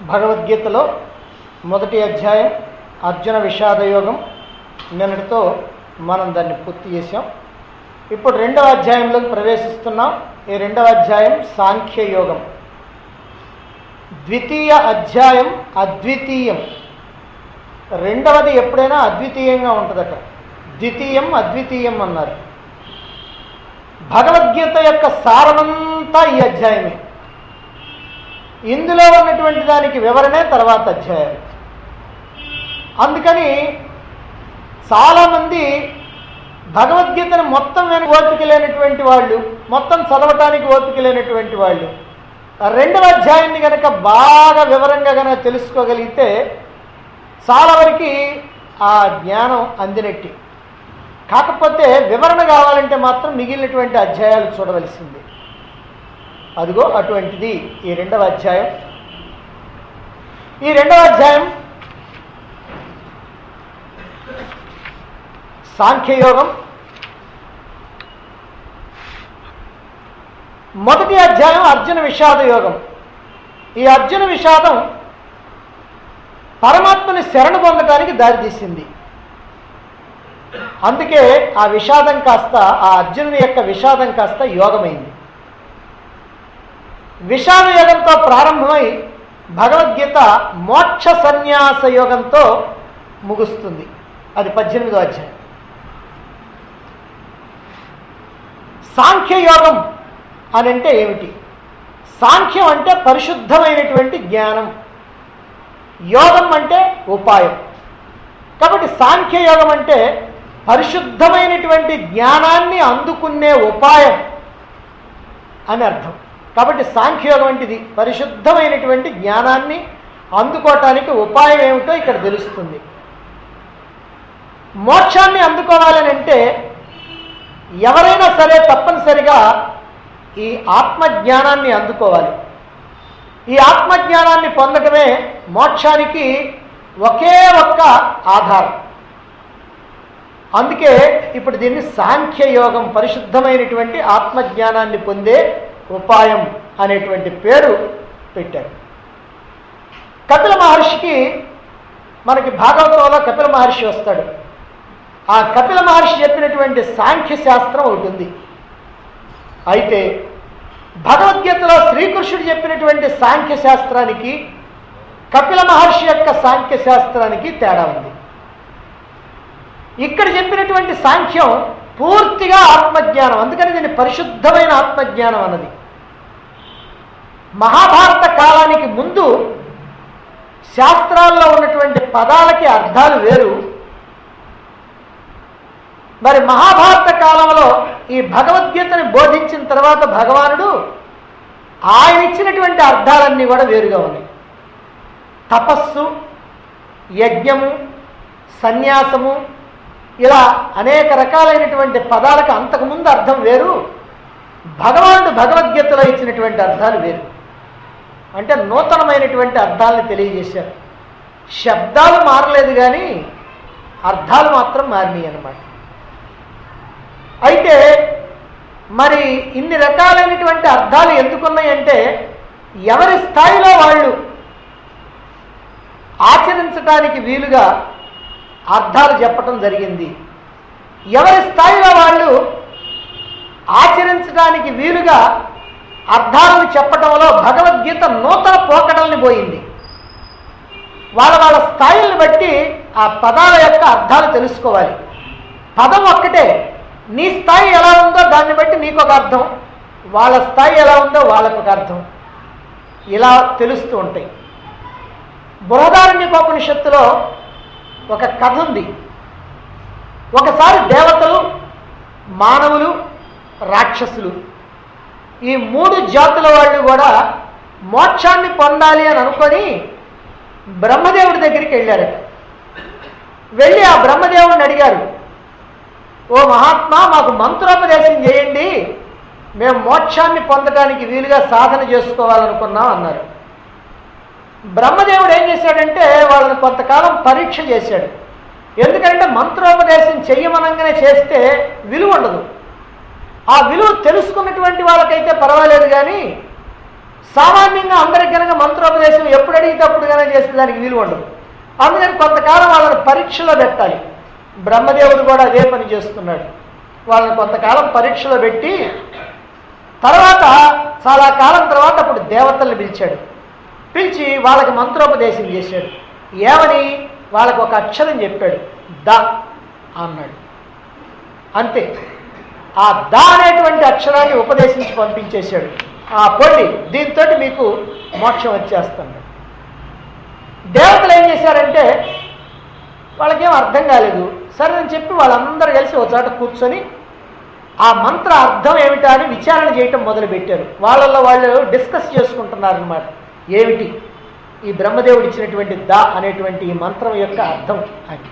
భగవద్గీతలో మొదటి అధ్యాయం అర్జున విషాద యోగం నిన్నటితో మనం దాన్ని పూర్తి చేసాం ఇప్పుడు రెండవ అధ్యాయంలోకి ప్రవేశిస్తున్నాం ఈ రెండవ అధ్యాయం సాంఖ్య యోగం ద్వితీయ అధ్యాయం అద్వితీయం రెండవది ఎప్పుడైనా అద్వితీయంగా ఉంటుందట ద్వితీయం అద్వితీయం అన్నారు భగవద్గీత యొక్క సారమంతా ఈ అధ్యాయమే ఇందులో ఉన్నటువంటి దానికి వివరణే తర్వాత అధ్యాయం అందుకని చాలామంది భగవద్గీతను మొత్తం వెనక ఓపిక లేనటువంటి వాళ్ళు మొత్తం చదవటానికి ఓపిక లేనటువంటి వాళ్ళు ఆ రెండవ అధ్యాయాన్ని కనుక బాగా వివరంగా కనుక తెలుసుకోగలిగితే చాలా వరకు ఆ జ్ఞానం అందినట్టి కాకపోతే వివరణ కావాలంటే మాత్రం మిగిలినటువంటి అధ్యాయాలు చూడవలసింది అదిగో అటువంటిది ఈ రెండవ అధ్యాయం ఈ రెండవ అధ్యాయం సాంఖ్యయోగం మొదటి అధ్యాయం అర్జున విషాద యోగం ఈ అర్జున విషాదం పరమాత్మని శరణు పొందటానికి దారితీసింది అందుకే ఆ విషాదం కాస్త ఆ అర్జునుని యొక్క విషాదం కాస్త యోగమైంది విషాద యోగంతో ప్రారంభమై భగవద్గీత మోక్ష సన్యాస యోగంతో ముగుస్తుంది అది పద్దెనిమిదో అధ్యాయం సాంఖ్యయోగం అని అంటే ఏమిటి సాంఖ్యం అంటే పరిశుద్ధమైనటువంటి జ్ఞానం యోగం అంటే ఉపాయం కాబట్టి సాంఖ్యయోగం అంటే పరిశుద్ధమైనటువంటి జ్ఞానాన్ని అందుకునే ఉపాయం అని అర్థం కాబట్టి సాంఖ్యయోగం వంటిది పరిశుద్ధమైనటువంటి జ్ఞానాన్ని అందుకోవటానికి ఉపాయం ఏమిటో ఇక్కడ తెలుస్తుంది మోక్షాన్ని అందుకోవాలని అంటే ఎవరైనా సరే తప్పనిసరిగా ఈ ఆత్మజ్ఞానాన్ని అందుకోవాలి ఈ ఆత్మజ్ఞానాన్ని పొందడమే మోక్షానికి ఒకే ఒక్క ఆధారం అందుకే ఇప్పుడు దీన్ని సాంఖ్యయోగం పరిశుద్ధమైనటువంటి ఆత్మజ్ఞానాన్ని పొందే ఉపాయం అనేటువంటి పేరు పెట్టారు కపిల మహర్షికి మనకి భాగవతంలో కపిల మహర్షి వస్తాడు ఆ కపిల మహర్షి చెప్పినటువంటి సాంఖ్య శాస్త్రం ఒకటి ఉంది అయితే భగవద్గీతలో శ్రీకృష్ణుడు చెప్పినటువంటి సాంఖ్య శాస్త్రానికి కపిల మహర్షి యొక్క సాంఖ్య శాస్త్రానికి తేడా ఉంది ఇక్కడ చెప్పినటువంటి సాంఖ్యం పూర్తిగా ఆత్మజ్ఞానం అందుకని దీన్ని పరిశుద్ధమైన ఆత్మజ్ఞానం అన్నది మహాభారత కాలానికి ముందు శాస్త్రాల్లో ఉన్నటువంటి పదాలకి అర్థాలు వేరు మరి మహాభారత కాలంలో ఈ భగవద్గీతని బోధించిన తర్వాత భగవానుడు ఆయన ఇచ్చినటువంటి అర్థాలన్నీ కూడా వేరుగా ఉన్నాయి తపస్సు యజ్ఞము సన్యాసము ఇలా అనేక రకాలైనటువంటి పదాలకు అంతకుముందు అర్థం వేరు భగవానుడు భగవద్గీతలో ఇచ్చినటువంటి అర్థాలు వేరు అంటే నూతనమైనటువంటి అర్థాలను తెలియజేశారు శబ్దాలు మారలేదు కానీ అర్థాలు మాత్రం మారినాయి అన్నమాట అయితే మరి ఇన్ని రకాలైనటువంటి అర్థాలు ఎందుకున్నాయంటే ఎవరి స్థాయిలో వాళ్ళు ఆచరించడానికి వీలుగా అర్థాలు చెప్పటం జరిగింది ఎవరి స్థాయిలో వాళ్ళు ఆచరించడానికి వీలుగా అర్థాలను చెప్పటంలో భగవద్గీత నూతన పోకడల్ని పోయింది వాళ్ళ వాళ్ళ స్థాయిల్ని బట్టి ఆ పదాల యొక్క అర్థాలు తెలుసుకోవాలి పదం ఒక్కటే నీ స్థాయి ఎలా ఉందో దాన్ని బట్టి నీకు ఒక అర్థం వాళ్ళ స్థాయి ఎలా ఉందో వాళ్ళకు ఒక అర్థం ఇలా తెలుస్తూ ఉంటాయి బృహదారణ్యకోపనిషత్తులో ఒక కథ ఉంది ఒకసారి దేవతలు మానవులు రాక్షసులు ఈ మూడు జాతుల వాళ్ళు కూడా మోక్షాన్ని పొందాలి అని అనుకొని బ్రహ్మదేవుడి దగ్గరికి వెళ్ళారట వెళ్ళి ఆ బ్రహ్మదేవుడిని అడిగారు ఓ మహాత్మా మాకు మంత్రోపదేశం చేయండి మేము మోక్షాన్ని పొందడానికి వీలుగా సాధన చేసుకోవాలనుకున్నాం అన్నారు బ్రహ్మదేవుడు ఏం చేశాడంటే వాళ్ళని కొంతకాలం పరీక్ష చేశాడు ఎందుకంటే మంత్రోపదేశం చెయ్యమనంగానే చేస్తే విలువ ఉండదు ఆ విలువ తెలుసుకున్నటువంటి వాళ్ళకైతే పర్వాలేదు కానీ సామాన్యంగా అందరికి కనుక మంత్రోపదేశం ఎప్పుడు అడిగితే అప్పుడు కనుక చేసే దానికి వీలు ఉండదు అందుకని కొంతకాలం వాళ్ళని పరీక్షలో పెట్టాలి బ్రహ్మదేవుడు కూడా అదే పని చేస్తున్నాడు వాళ్ళని కొంతకాలం పరీక్షలో పెట్టి తర్వాత చాలా కాలం తర్వాత అప్పుడు దేవతల్ని పిలిచాడు పిలిచి వాళ్ళకి మంత్రోపదేశం చేశాడు ఏమని వాళ్ళకి ఒక అక్షరం చెప్పాడు ద అన్నాడు అంతే ఆ ద అనేటువంటి అక్షరాన్ని ఉపదేశించి పంపించేశాడు ఆ పొండి దీంతో మీకు మోక్షం వచ్చేస్తుంది దేవతలు ఏం చేశారంటే వాళ్ళకేం అర్థం కాలేదు సరే అని చెప్పి వాళ్ళందరూ కలిసి ఒక చోట కూర్చొని ఆ మంత్ర అర్థం ఏమిటా అని విచారణ చేయటం మొదలుపెట్టారు వాళ్ళల్లో వాళ్ళు డిస్కస్ చేసుకుంటున్నారు అనమాట ఏమిటి ఈ బ్రహ్మదేవుడు ఇచ్చినటువంటి ద అనేటువంటి ఈ మంత్రం యొక్క అర్థం అని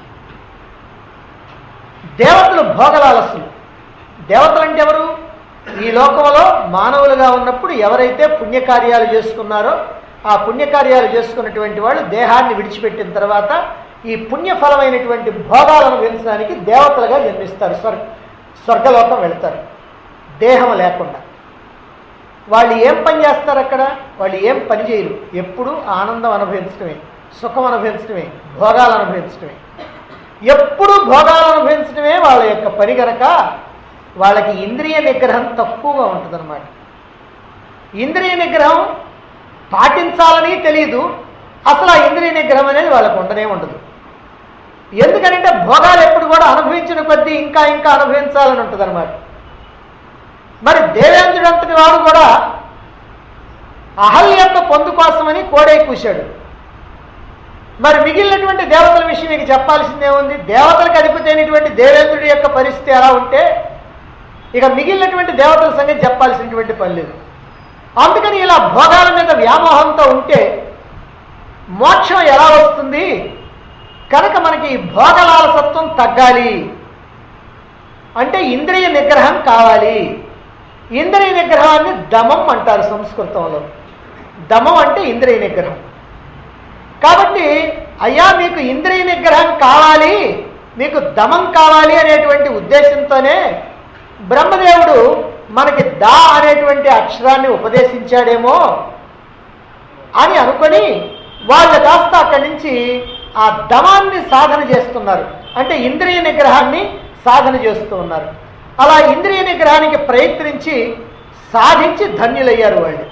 దేవతలు భోగలాలసులు దేవతలు అంటే ఎవరు ఈ లోకంలో మానవులుగా ఉన్నప్పుడు ఎవరైతే పుణ్యకార్యాలు చేసుకున్నారో ఆ పుణ్యకార్యాలు చేసుకున్నటువంటి వాళ్ళు దేహాన్ని విడిచిపెట్టిన తర్వాత ఈ పుణ్యఫలమైనటువంటి భోగాలను పెంచడానికి దేవతలుగా జన్మిస్తారు స్వర్ స్వర్గలోకం వెళ్తారు దేహం లేకుండా వాళ్ళు ఏం పని చేస్తారు అక్కడ వాళ్ళు ఏం పని చేయరు ఎప్పుడు ఆనందం అనుభవించడమే సుఖం అనుభవించడమే భోగాలు అనుభవించడమే ఎప్పుడు భోగాలు అనుభవించడమే వాళ్ళ యొక్క పని గనక వాళ్ళకి ఇంద్రియ నిగ్రహం తక్కువగా ఉంటుందన్నమాట ఇంద్రియ నిగ్రహం పాటించాలని తెలియదు అసలు ఆ ఇంద్రియ నిగ్రహం అనేది వాళ్ళకు ఉండనే ఉండదు ఎందుకంటే భోగాలు ఎప్పుడు కూడా అనుభవించిన కొద్దీ ఇంకా ఇంకా అనుభవించాలని ఉంటుంది మరి దేవేంద్రుడు అంతటి వాడు కూడా అహల్యత్వ పొందు కోసమని కోడే కూశాడు మరి మిగిలినటువంటి దేవతల విషయం మీకు చెప్పాల్సిందే ఉంది దేవతలకు అధిపతి అయినటువంటి దేవేంద్రుడి యొక్క పరిస్థితి ఎలా ఉంటే ఇక మిగిలినటువంటి దేవతల సంగతి చెప్పాల్సినటువంటి పని లేదు అందుకని ఇలా భోగాల మీద వ్యామోహంతో ఉంటే మోక్షం ఎలా వస్తుంది కనుక మనకి ఈ భోగలాలసత్వం తగ్గాలి అంటే ఇంద్రియ నిగ్రహం కావాలి ఇంద్రియ నిగ్రహాన్ని దమం అంటారు సంస్కృతంలో దమం అంటే ఇంద్రియ నిగ్రహం కాబట్టి అయ్యా మీకు ఇంద్రియ నిగ్రహం కావాలి మీకు దమం కావాలి అనేటువంటి ఉద్దేశంతోనే బ్రహ్మదేవుడు మనకి దా అనేటువంటి అక్షరాన్ని ఉపదేశించాడేమో అని అనుకొని వాళ్ళు కాస్త అక్కడి నుంచి ఆ దమాన్ని సాధన చేస్తున్నారు అంటే ఇంద్రియ నిగ్రహాన్ని సాధన చేస్తూ ఉన్నారు అలా ఇంద్రియ నిగ్రహానికి ప్రయత్నించి సాధించి ధన్యులయ్యారు వాళ్ళు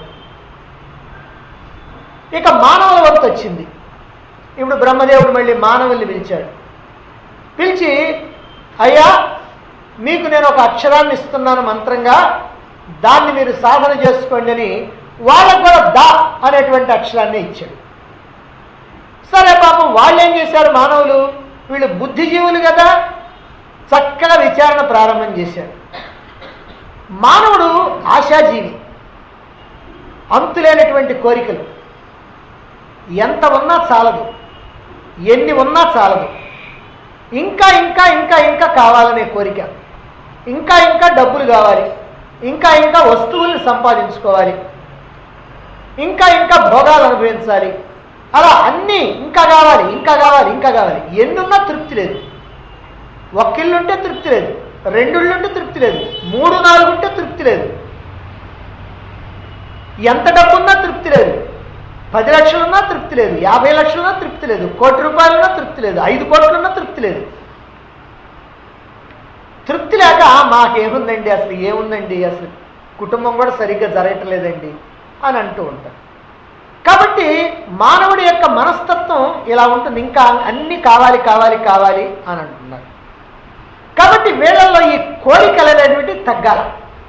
ఇక మానవుల వంతు వచ్చింది ఇప్పుడు బ్రహ్మదేవుడు మళ్ళీ మానవుల్ని పిలిచాడు పిలిచి అయ్యా మీకు నేను ఒక అక్షరాన్ని ఇస్తున్నాను మంత్రంగా దాన్ని మీరు సాధన చేసుకోండి అని వాళ్ళకు కూడా దా అనేటువంటి అక్షరాన్ని ఇచ్చాడు సరే పాపం వాళ్ళు ఏం చేశారు మానవులు వీళ్ళు బుద్ధిజీవులు కదా చక్కగా విచారణ ప్రారంభం చేశారు మానవుడు ఆశాజీవి అంతులేనటువంటి కోరికలు ఎంత ఉన్నా చాలదు ఎన్ని ఉన్నా చాలదు ఇంకా ఇంకా ఇంకా ఇంకా కావాలనే కోరిక ఇంకా ఇంకా డబ్బులు కావాలి ఇంకా ఇంకా వస్తువుల్ని సంపాదించుకోవాలి ఇంకా ఇంకా భోగాలు అనుభవించాలి అలా అన్నీ ఇంకా కావాలి ఇంకా కావాలి ఇంకా కావాలి ఎన్నున్నా తృప్తి లేదు ఒక్కిళ్ళుంటే తృప్తి లేదు రెండుళ్ళుంటే తృప్తి లేదు మూడు నాలుగు ఉంటే తృప్తి లేదు ఎంత డబ్బున్నా తృప్తి లేదు పది లక్షలున్నా తృప్తి లేదు యాభై లక్షలున్నా తృప్తి లేదు కోటి రూపాయలున్నా తృప్తి లేదు ఐదు కోట్లున్నా తృప్తి లేదు తృప్తి లేక మాకేముందండి అసలు ఏముందండి అసలు కుటుంబం కూడా సరిగ్గా జరగట్లేదండి అని అంటూ ఉంటారు కాబట్టి మానవుడి యొక్క మనస్తత్వం ఇలా ఉంటుంది ఇంకా అన్నీ కావాలి కావాలి కావాలి అని అంటున్నారు కాబట్టి వీళ్ళల్లో ఈ కోరికలు అనేటువంటి తగ్గాలి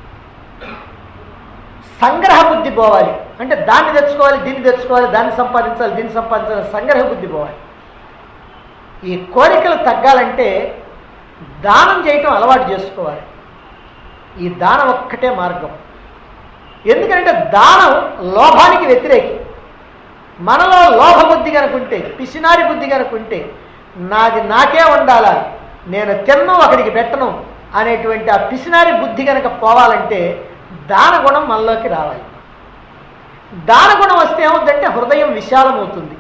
సంగ్రహ బుద్ధి పోవాలి అంటే దాన్ని తెచ్చుకోవాలి దీన్ని తెచ్చుకోవాలి దాన్ని సంపాదించాలి దీన్ని సంపాదించాలి సంగ్రహ బుద్ధి పోవాలి ఈ కోరికలు తగ్గాలంటే దానం చేయటం అలవాటు చేసుకోవాలి ఈ దానం ఒక్కటే మార్గం ఎందుకంటే దానం లోభానికి వ్యతిరేకి మనలో లోభ బుద్ధి కనుకుంటే పిసినారి బుద్ధి కనుకుంటే నాది నాకే ఉండాలా నేను తిన్ను ఒకడికి పెట్టను అనేటువంటి ఆ పిసినారి బుద్ధి కనుక పోవాలంటే దాన గుణం మనలోకి రావాలి దాన గుణం వస్తే ఏమవుతుందంటే హృదయం విశాలమవుతుంది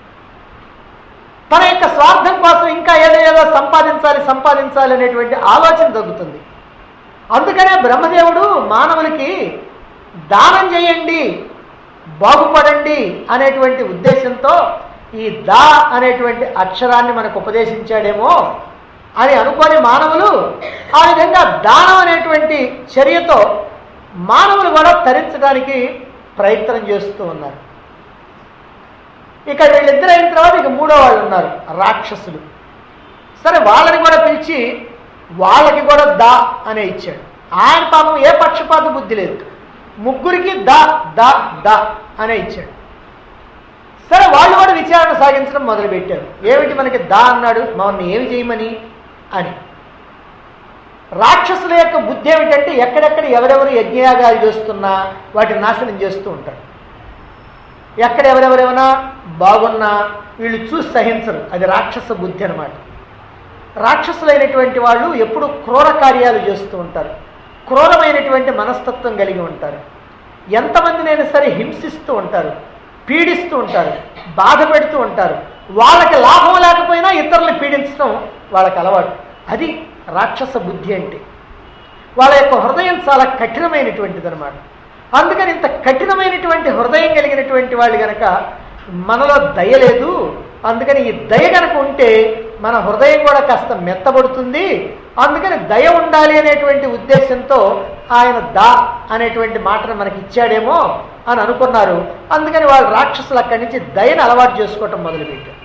తన యొక్క స్వార్థం కోసం ఇంకా ఏదో ఏదో సంపాదించాలి సంపాదించాలి అనేటువంటి ఆలోచన తగ్గుతుంది అందుకనే బ్రహ్మదేవుడు మానవులకి దానం చేయండి బాగుపడండి అనేటువంటి ఉద్దేశంతో ఈ దా అనేటువంటి అక్షరాన్ని మనకు ఉపదేశించాడేమో అని అనుకోని మానవులు ఆ విధంగా దానం అనేటువంటి చర్యతో మానవులు కూడా తరించడానికి ప్రయత్నం చేస్తూ ఉన్నారు ఇక వీళ్ళిద్దరు అయిన తర్వాత ఇక మూడో వాళ్ళు ఉన్నారు రాక్షసులు సరే వాళ్ళని కూడా పిలిచి వాళ్ళకి కూడా దా అనే ఇచ్చాడు ఆయన పాపం ఏ పక్షపాత బుద్ధి లేదు ముగ్గురికి దా దా దా అనే ఇచ్చాడు సరే వాళ్ళు కూడా విచారణ సాగించడం మొదలుపెట్టారు ఏమిటి మనకి దా అన్నాడు మమ్మల్ని ఏమి చేయమని అని రాక్షసుల యొక్క బుద్ధి ఏమిటంటే ఎక్కడెక్కడ ఎవరెవరు యజ్ఞయాగాలు చేస్తున్నా వాటిని నాశనం చేస్తూ ఉంటారు ఎక్కడ ఎవరెవరేమైనా బాగున్నా వీళ్ళు చూసి సహించరు అది రాక్షస బుద్ధి అనమాట రాక్షసులైనటువంటి వాళ్ళు ఎప్పుడు క్రూర కార్యాలు చేస్తూ ఉంటారు క్రూరమైనటువంటి మనస్తత్వం కలిగి ఉంటారు ఎంతమందినైనా సరే హింసిస్తూ ఉంటారు పీడిస్తూ ఉంటారు బాధ పెడుతూ ఉంటారు వాళ్ళకి లాభం లేకపోయినా ఇతరులను పీడించడం వాళ్ళకి అలవాటు అది రాక్షస బుద్ధి అంటే వాళ్ళ యొక్క హృదయం చాలా కఠినమైనటువంటిది అనమాట అందుకని ఇంత కఠినమైనటువంటి హృదయం కలిగినటువంటి వాళ్ళు గనక మనలో దయ లేదు అందుకని ఈ దయ గనక ఉంటే మన హృదయం కూడా కాస్త మెత్తబడుతుంది అందుకని దయ ఉండాలి అనేటువంటి ఉద్దేశంతో ఆయన దా అనేటువంటి మాటను మనకి ఇచ్చాడేమో అని అనుకున్నారు అందుకని వాళ్ళు రాక్షసులు అక్కడి నుంచి దయను అలవాటు చేసుకోవటం మొదలుపెట్టారు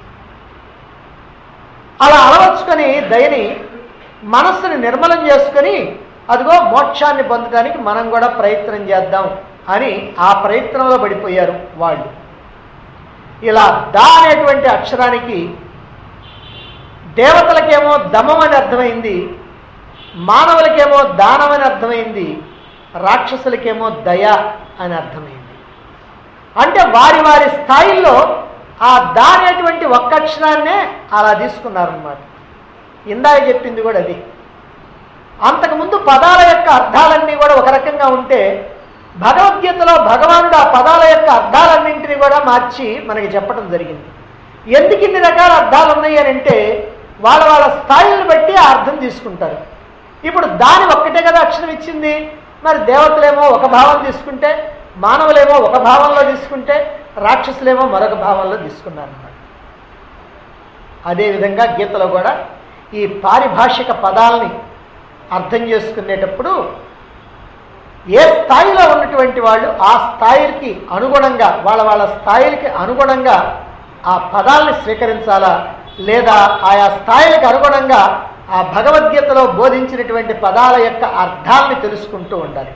అలా అలవర్చుకొని దయని మనస్సుని నిర్మలం చేసుకొని అదిగో మోక్షాన్ని పొందడానికి మనం కూడా ప్రయత్నం చేద్దాం అని ఆ ప్రయత్నంలో పడిపోయారు వాళ్ళు ఇలా దా అనేటువంటి అక్షరానికి దేవతలకేమో దమం అని అర్థమైంది మానవులకేమో దానం అని అర్థమైంది రాక్షసులకేమో దయ అని అర్థమైంది అంటే వారి వారి స్థాయిల్లో ఆ దా అనేటువంటి ఒక్క అక్షరాన్నే అలా తీసుకున్నారనమాట ఇందాక చెప్పింది కూడా అది అంతకుముందు పదాల యొక్క అర్థాలన్నీ కూడా ఒక రకంగా ఉంటే భగవద్గీతలో భగవానుడు ఆ పదాల యొక్క అర్థాలన్నింటినీ కూడా మార్చి మనకి చెప్పడం జరిగింది ఎందుకు ఇన్ని రకాల అర్థాలు ఉన్నాయి అని అంటే వాళ్ళ వాళ్ళ స్థాయిలను బట్టి ఆ అర్థం తీసుకుంటారు ఇప్పుడు దాని ఒక్కటే కదా అక్షరం ఇచ్చింది మరి దేవతలేమో ఒక భావం తీసుకుంటే మానవులేమో ఒక భావంలో తీసుకుంటే రాక్షసులేమో మరొక భావంలో తీసుకున్నారన్నమాట అదేవిధంగా గీతలో కూడా ఈ పారిభాషిక పదాలని అర్థం చేసుకునేటప్పుడు ఏ స్థాయిలో ఉన్నటువంటి వాళ్ళు ఆ స్థాయికి అనుగుణంగా వాళ్ళ వాళ్ళ స్థాయిలకి అనుగుణంగా ఆ పదాలని స్వీకరించాలా లేదా ఆయా స్థాయిలకు అనుగుణంగా ఆ భగవద్గీతలో బోధించినటువంటి పదాల యొక్క అర్థాలని తెలుసుకుంటూ ఉండాలి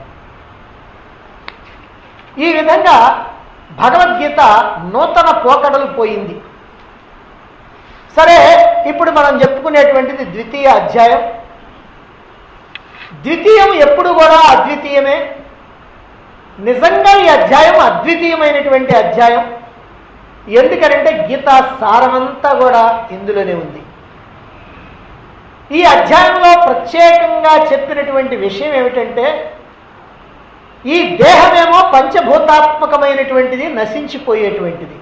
ఈ విధంగా భగవద్గీత నూతన పోకడలు పోయింది సరే ఇప్పుడు మనం చెప్పుకునేటువంటిది ద్వితీయ అధ్యాయం ద్వితీయం ఎప్పుడు కూడా అద్వితీయమే నిజంగా ఈ అధ్యాయం అద్వితీయమైనటువంటి అధ్యాయం ఎందుకనంటే గీతా సారమంతా కూడా ఇందులోనే ఉంది ఈ అధ్యాయంలో ప్రత్యేకంగా చెప్పినటువంటి విషయం ఏమిటంటే ఈ దేహమేమో పంచభూతాత్మకమైనటువంటిది నశించిపోయేటువంటిది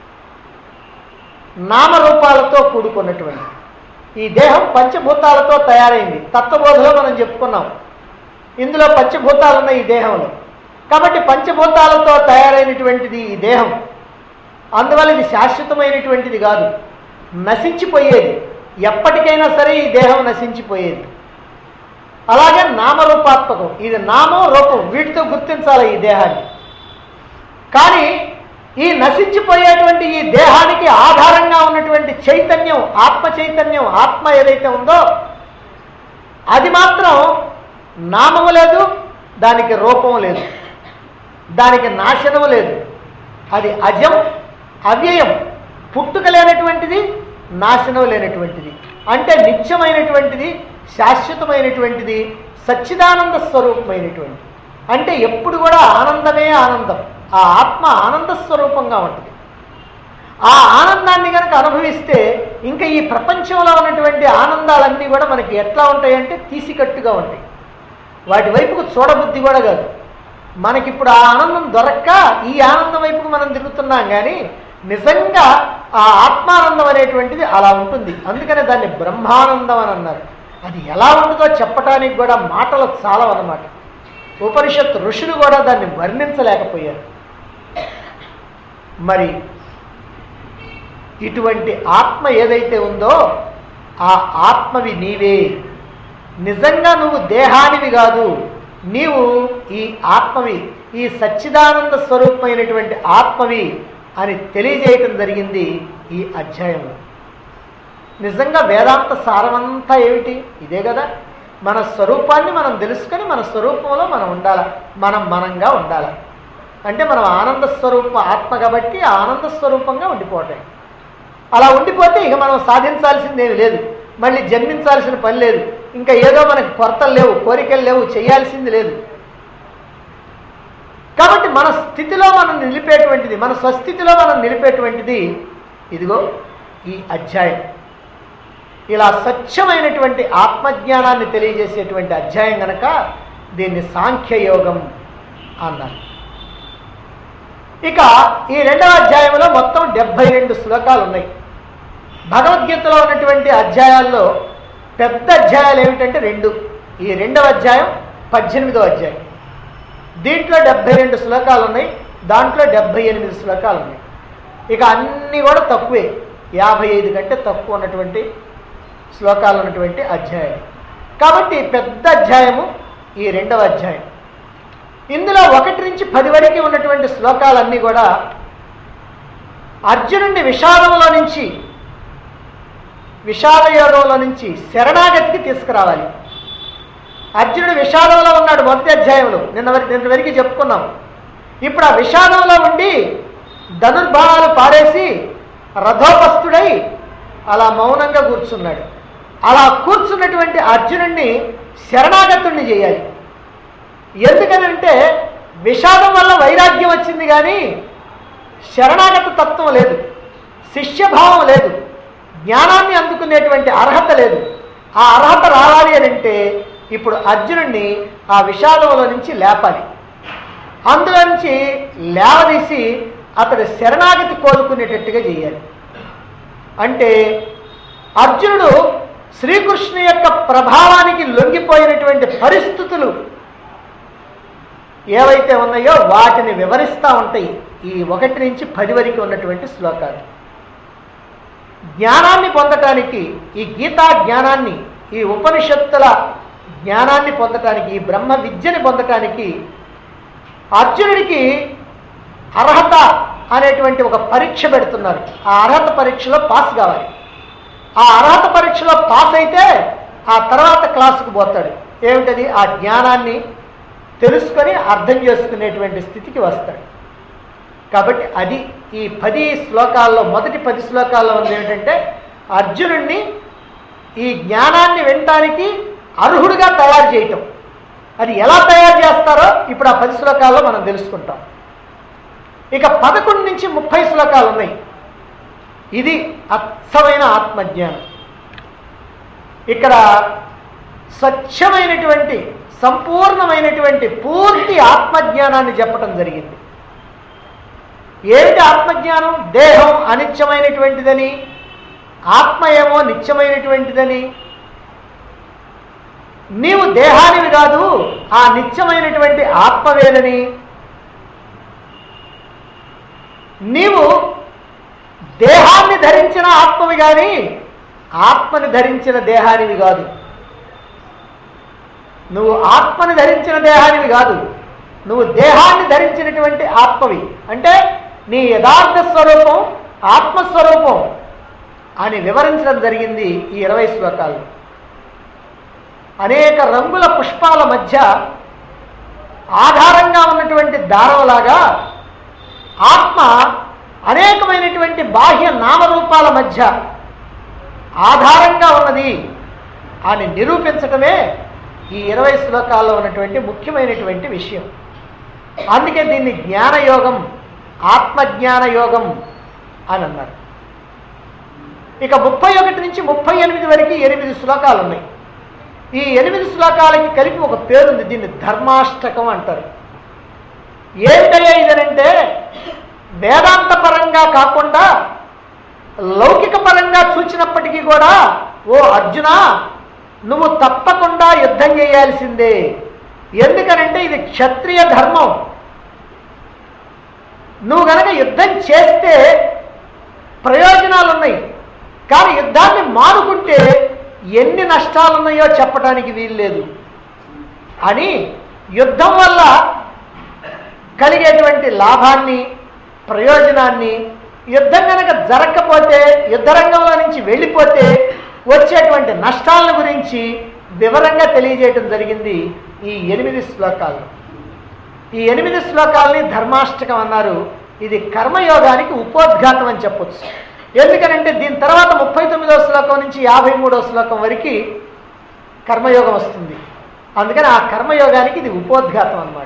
నామరూపాలతో కూడుకున్నటువంటి ఈ దేహం పంచభూతాలతో తయారైంది తత్వబోధలో మనం చెప్పుకున్నాం ఇందులో పంచభూతాలు ఉన్నాయి ఈ దేహంలో కాబట్టి పంచభూతాలతో తయారైనటువంటిది ఈ దేహం అందువల్ల ఇది శాశ్వతమైనటువంటిది కాదు నశించిపోయేది ఎప్పటికైనా సరే ఈ దేహం నశించిపోయేది అలాగే నామరూపాత్మకం ఇది నామం రూపం వీటితో గుర్తించాలి ఈ దేహాన్ని కానీ ఈ నశించిపోయేటువంటి ఈ దేహానికి ఆధారంగా ఉన్నటువంటి చైతన్యం ఆత్మ చైతన్యం ఆత్మ ఏదైతే ఉందో అది మాత్రం నామము లేదు దానికి రూపం లేదు దానికి నాశనము లేదు అది అజం అవ్యయం పుట్టుక లేనటువంటిది నాశనం లేనటువంటిది అంటే నిత్యమైనటువంటిది శాశ్వతమైనటువంటిది సచ్చిదానంద స్వరూపమైనటువంటి అంటే ఎప్పుడు కూడా ఆనందమే ఆనందం ఆ ఆత్మ ఆనంద స్వరూపంగా ఉంటుంది ఆ ఆనందాన్ని కనుక అనుభవిస్తే ఇంకా ఈ ప్రపంచంలో ఉన్నటువంటి ఆనందాలన్నీ కూడా మనకి ఎట్లా ఉంటాయంటే తీసికట్టుగా ఉంటాయి వాటి వైపుకు చూడబుద్ధి కూడా కాదు మనకిప్పుడు ఆ ఆనందం దొరక్క ఈ ఆనందం వైపుకు మనం తిరుగుతున్నాం కానీ నిజంగా ఆ ఆత్మానందం అనేటువంటిది అలా ఉంటుంది అందుకనే దాన్ని బ్రహ్మానందం అని అన్నారు అది ఎలా ఉంటుందో చెప్పటానికి కూడా మాటలు చాలవన్నమాట ఉపనిషత్ ఋషులు కూడా దాన్ని వర్ణించలేకపోయారు మరి ఇటువంటి ఆత్మ ఏదైతే ఉందో ఆ ఆత్మవి నీవే నిజంగా నువ్వు దేహానివి కాదు నీవు ఈ ఆత్మవి ఈ సచ్చిదానంద స్వరూపమైనటువంటి ఆత్మవి అని తెలియజేయటం జరిగింది ఈ అధ్యాయంలో నిజంగా వేదాంత సారమంతా ఏమిటి ఇదే కదా మన స్వరూపాన్ని మనం తెలుసుకొని మన స్వరూపంలో మనం ఉండాలి మనం మనంగా ఉండాలి అంటే మనం ఆనంద స్వరూప ఆత్మ కాబట్టి ఆ ఆనంద స్వరూపంగా ఉండిపోవటం అలా ఉండిపోతే ఇక మనం సాధించాల్సిందేమి లేదు మళ్ళీ జన్మించాల్సిన పని లేదు ఇంకా ఏదో మనకి కొరతలు లేవు కోరికలు లేవు చేయాల్సింది లేదు కాబట్టి మన స్థితిలో మనం నిలిపేటువంటిది మన స్వస్థితిలో మనం నిలిపేటువంటిది ఇదిగో ఈ అధ్యాయం ఇలా స్వచ్ఛమైనటువంటి ఆత్మజ్ఞానాన్ని తెలియజేసేటువంటి అధ్యాయం గనక దీన్ని సాంఖ్యయోగం అన్నారు ఇక ఈ రెండవ అధ్యాయంలో మొత్తం డెబ్బై రెండు శ్లోకాలు ఉన్నాయి భగవద్గీతలో ఉన్నటువంటి అధ్యాయాల్లో పెద్ద అధ్యాయాలు ఏమిటంటే రెండు ఈ రెండవ అధ్యాయం పద్దెనిమిదో అధ్యాయం దీంట్లో డెబ్బై రెండు శ్లోకాలు ఉన్నాయి దాంట్లో డెబ్బై ఎనిమిది శ్లోకాలు ఉన్నాయి ఇక అన్నీ కూడా తక్కువే యాభై ఐదు కంటే తక్కువ ఉన్నటువంటి శ్లోకాలు ఉన్నటువంటి అధ్యాయం కాబట్టి పెద్ద అధ్యాయము ఈ రెండవ అధ్యాయం ఇందులో ఒకటి నుంచి పది వరకు ఉన్నటువంటి శ్లోకాలన్నీ కూడా అర్జునుడిని విషాదంలో నుంచి విషాద యోగంలో నుంచి శరణాగతికి తీసుకురావాలి అర్జునుడు విషాదంలో ఉన్నాడు మొదటి అధ్యాయంలో నిన్న వరకు నిన్న వరకు చెప్పుకున్నాం ఇప్పుడు ఆ విషాదంలో ఉండి ధనుర్బాణాలు పారేసి రథోపస్థుడై అలా మౌనంగా కూర్చున్నాడు అలా కూర్చున్నటువంటి అర్జునుడిని శరణాగతుణ్ణి చేయాలి ఎందుకనంటే విషాదం వల్ల వైరాగ్యం వచ్చింది కానీ శరణాగత తత్వం లేదు శిష్యభావం లేదు జ్ఞానాన్ని అందుకునేటువంటి అర్హత లేదు ఆ అర్హత రావాలి అని అంటే ఇప్పుడు అర్జునుడిని ఆ విషాదంలో నుంచి లేపాలి అందులో నుంచి లేవదీసి అతడు శరణాగతి కోరుకునేటట్టుగా చేయాలి అంటే అర్జునుడు శ్రీకృష్ణు యొక్క ప్రభావానికి లొంగిపోయినటువంటి పరిస్థితులు ఏవైతే ఉన్నాయో వాటిని వివరిస్తూ ఉంటాయి ఈ ఒకటి నుంచి పది వరకు ఉన్నటువంటి శ్లోకాలు జ్ఞానాన్ని పొందటానికి ఈ గీతా జ్ఞానాన్ని ఈ ఉపనిషత్తుల జ్ఞానాన్ని పొందటానికి ఈ బ్రహ్మ విద్యని పొందటానికి అర్జునుడికి అర్హత అనేటువంటి ఒక పరీక్ష పెడుతున్నారు ఆ అర్హత పరీక్షలో పాస్ కావాలి ఆ అర్హత పరీక్షలో పాస్ అయితే ఆ తర్వాత క్లాసుకు పోతాడు ఏమిటది ఆ జ్ఞానాన్ని తెలుసుకొని అర్థం చేసుకునేటువంటి స్థితికి వస్తాడు కాబట్టి అది ఈ పది శ్లోకాల్లో మొదటి పది శ్లోకాల్లో ఉంది ఏమిటంటే అర్జునుడిని ఈ జ్ఞానాన్ని వినటానికి అర్హుడిగా తయారు చేయటం అది ఎలా తయారు చేస్తారో ఇప్పుడు ఆ పది శ్లోకాల్లో మనం తెలుసుకుంటాం ఇక పదకొండు నుంచి ముప్పై శ్లోకాలు ఉన్నాయి ఇది అచ్చమైన ఆత్మజ్ఞానం ఇక్కడ స్వచ్ఛమైనటువంటి సంపూర్ణమైనటువంటి పూర్తి ఆత్మజ్ఞానాన్ని చెప్పటం జరిగింది ఏమిటి ఆత్మజ్ఞానం దేహం అనిత్యమైనటువంటిదని ఆత్మ ఏమో నిత్యమైనటువంటిదని నీవు దేహానివి కాదు ఆ నిత్యమైనటువంటి ఆత్మవేదని నీవు దేహాన్ని ధరించిన ఆత్మవి కానీ ఆత్మని ధరించిన దేహానివి కాదు నువ్వు ఆత్మని ధరించిన దేహానివి కాదు నువ్వు దేహాన్ని ధరించినటువంటి ఆత్మవి అంటే నీ యథార్థ స్వరూపం ఆత్మస్వరూపం అని వివరించడం జరిగింది ఈ ఇరవై శ్లోకాల్లో అనేక రంగుల పుష్పాల మధ్య ఆధారంగా ఉన్నటువంటి దారంలాగా ఆత్మ అనేకమైనటువంటి బాహ్య నామరూపాల మధ్య ఆధారంగా ఉన్నది అని నిరూపించటమే ఈ ఇరవై శ్లోకాల్లో ఉన్నటువంటి ముఖ్యమైనటువంటి విషయం అందుకే దీన్ని జ్ఞానయోగం ఆత్మజ్ఞాన యోగం అని అన్నారు ఇక ముప్పై ఒకటి నుంచి ముప్పై ఎనిమిది వరకు ఎనిమిది శ్లోకాలు ఉన్నాయి ఈ ఎనిమిది శ్లోకాలకి కలిపి ఒక పేరుంది దీన్ని ధర్మాష్టకం అంటారు ఏమిటయ్యా ఇదనంటే వేదాంత పరంగా కాకుండా లౌకిక పరంగా చూచినప్పటికీ కూడా ఓ అర్జున నువ్వు తప్పకుండా యుద్ధం చేయాల్సిందే ఎందుకనంటే ఇది క్షత్రియ ధర్మం నువ్వు గనక యుద్ధం చేస్తే ప్రయోజనాలు ఉన్నాయి కానీ యుద్ధాన్ని మానుకుంటే ఎన్ని నష్టాలు ఉన్నాయో చెప్పడానికి వీల్లేదు అని యుద్ధం వల్ల కలిగేటువంటి లాభాన్ని ప్రయోజనాన్ని యుద్ధం కనుక జరగకపోతే యుద్ధరంగంలో నుంచి వెళ్ళిపోతే వచ్చేటువంటి నష్టాలను గురించి వివరంగా తెలియజేయటం జరిగింది ఈ ఎనిమిది శ్లోకాల్లో ఈ ఎనిమిది శ్లోకాలని ధర్మాష్టకం అన్నారు ఇది కర్మయోగానికి ఉపోద్ఘాతం అని చెప్పొచ్చు ఎందుకనంటే దీని తర్వాత ముప్పై తొమ్మిదో శ్లోకం నుంచి యాభై మూడో శ్లోకం వరకు కర్మయోగం వస్తుంది అందుకని ఆ కర్మయోగానికి ఇది ఉపోద్ఘాతం అన్నమాట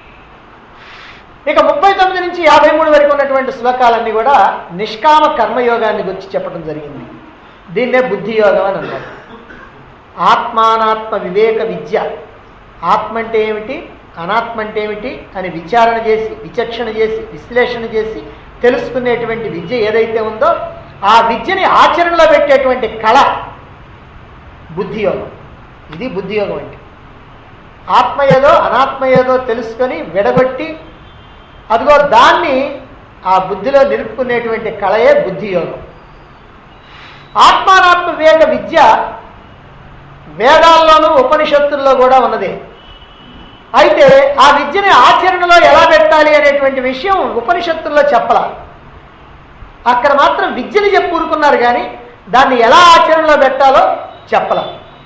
ఇక ముప్పై తొమ్మిది నుంచి యాభై మూడు వరకు ఉన్నటువంటి శ్లోకాలన్నీ కూడా నిష్కామ కర్మయోగాన్ని గురించి చెప్పడం జరిగింది దీన్నే బుద్ధి యోగం అని అన్నారు ఆత్మానాత్మ వివేక విద్య ఆత్మ అంటే ఏమిటి అనాత్మ అంటే ఏమిటి అని విచారణ చేసి విచక్షణ చేసి విశ్లేషణ చేసి తెలుసుకునేటువంటి విద్య ఏదైతే ఉందో ఆ విద్యని ఆచరణలో పెట్టేటువంటి కళ బుద్ధియోగం ఇది బుద్ధియోగం అంటే ఆత్మ ఏదో అనాత్మ ఏదో తెలుసుకొని విడగొట్టి అదిగో దాన్ని ఆ బుద్ధిలో నిలుపుకునేటువంటి కళయే బుద్ధియోగం ఆత్మానాత్మ వివేక విద్య వేదాల్లోనూ ఉపనిషత్తుల్లో కూడా ఉన్నది అయితే ఆ విద్యని ఆచరణలో ఎలా పెట్టాలి అనేటువంటి విషయం ఉపనిషత్తుల్లో చెప్పల అక్కడ మాత్రం విద్యని చెప్పి ఊరుకున్నారు కానీ దాన్ని ఎలా ఆచరణలో పెట్టాలో చెప్పల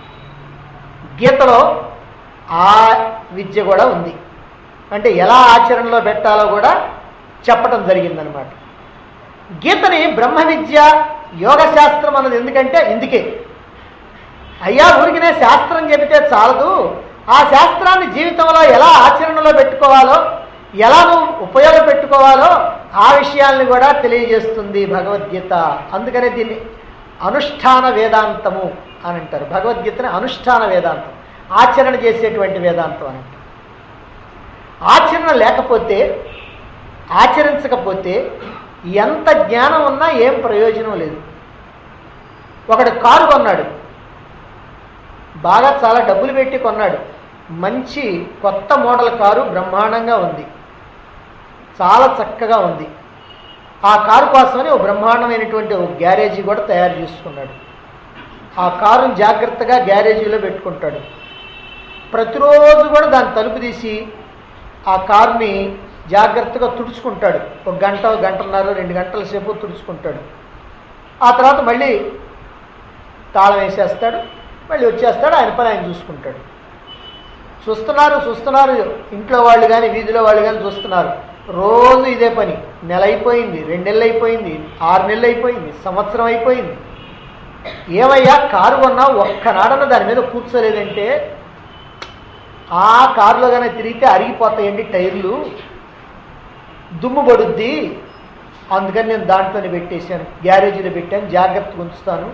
గీతలో ఆ విద్య కూడా ఉంది అంటే ఎలా ఆచరణలో పెట్టాలో కూడా చెప్పటం జరిగిందనమాట గీతని బ్రహ్మ విద్య యోగ శాస్త్రం అన్నది ఎందుకంటే ఇందుకే అయ్యా ఊరికినే శాస్త్రం చెబితే చాలదు ఆ శాస్త్రాన్ని జీవితంలో ఎలా ఆచరణలో పెట్టుకోవాలో ఎలా నువ్వు ఉపయోగపెట్టుకోవాలో ఆ విషయాల్ని కూడా తెలియజేస్తుంది భగవద్గీత అందుకనే దీన్ని అనుష్ఠాన వేదాంతము అని అంటారు భగవద్గీతని అనుష్ఠాన వేదాంతం ఆచరణ చేసేటువంటి వేదాంతం అని అంటారు ఆచరణ లేకపోతే ఆచరించకపోతే ఎంత జ్ఞానం ఉన్నా ఏం ప్రయోజనం లేదు ఒకడు కారు కొన్నాడు బాగా చాలా డబ్బులు పెట్టి కొన్నాడు మంచి కొత్త మోడల్ కారు బ్రహ్మాండంగా ఉంది చాలా చక్కగా ఉంది ఆ కారు కోసమని ఓ బ్రహ్మాండమైనటువంటి ఒక గ్యారేజీ కూడా తయారు చేసుకున్నాడు ఆ కారుని జాగ్రత్తగా గ్యారేజీలో పెట్టుకుంటాడు ప్రతిరోజు కూడా దాని తలుపు తీసి ఆ కారుని జాగ్రత్తగా తుడుచుకుంటాడు ఒక గంట గంటన్నర రెండు గంటల సేపు తుడుచుకుంటాడు ఆ తర్వాత మళ్ళీ తాళం వేసేస్తాడు మళ్ళీ వచ్చేస్తాడు ఆయన పని ఆయన చూసుకుంటాడు చూస్తున్నారు చూస్తున్నారు ఇంట్లో వాళ్ళు కానీ వీధిలో వాళ్ళు కానీ చూస్తున్నారు రోజు ఇదే పని నెల అయిపోయింది రెండు నెలలు అయిపోయింది ఆరు నెలలు అయిపోయింది సంవత్సరం అయిపోయింది ఏమయ్యా కారు కొన్నా ఒక్కనాడన దాని మీద కూర్చోలేదంటే ఆ కారులో కానీ తిరిగితే అరిగిపోతాయండి టైర్లు దుమ్ము పడుద్ది అందుకని నేను దాంట్లోనే పెట్టేశాను గ్యారేజీలో పెట్టాను జాగ్రత్తగా ఉంచుతాను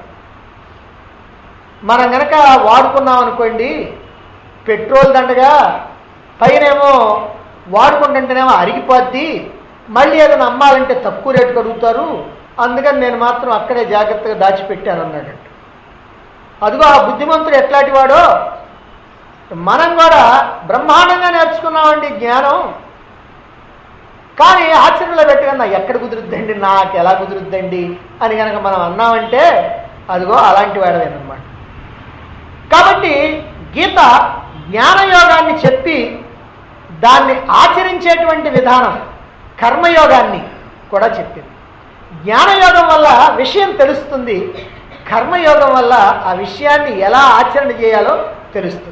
మనం గనక వాడుకున్నాం అనుకోండి పెట్రోల్ దండగా పైనేమో వాడుకుంటుంటేనేమో అరిగిపోద్ది మళ్ళీ ఏదైనా అమ్మాలంటే తక్కువ రేటుకి అడుగుతారు అందుకని నేను మాత్రం అక్కడే జాగ్రత్తగా దాచిపెట్టాను అన్నాడంట అదిగో ఆ బుద్ధిమంతుడు ఎట్లాంటి వాడో మనం కూడా బ్రహ్మాండంగా నేర్చుకున్నామండి జ్ఞానం కానీ ఆచరణలో పెట్టగా ఎక్కడ కుదురుద్దండి నాకు ఎలా కుదురుద్దండి అని కనుక మనం అన్నామంటే అదిగో అలాంటి వాడవేనమాట కాబట్టి గీత జ్ఞానయోగాన్ని చెప్పి దాన్ని ఆచరించేటువంటి విధానం కర్మయోగాన్ని కూడా చెప్పింది జ్ఞానయోగం వల్ల విషయం తెలుస్తుంది కర్మయోగం వల్ల ఆ విషయాన్ని ఎలా ఆచరణ చేయాలో తెలుస్తుంది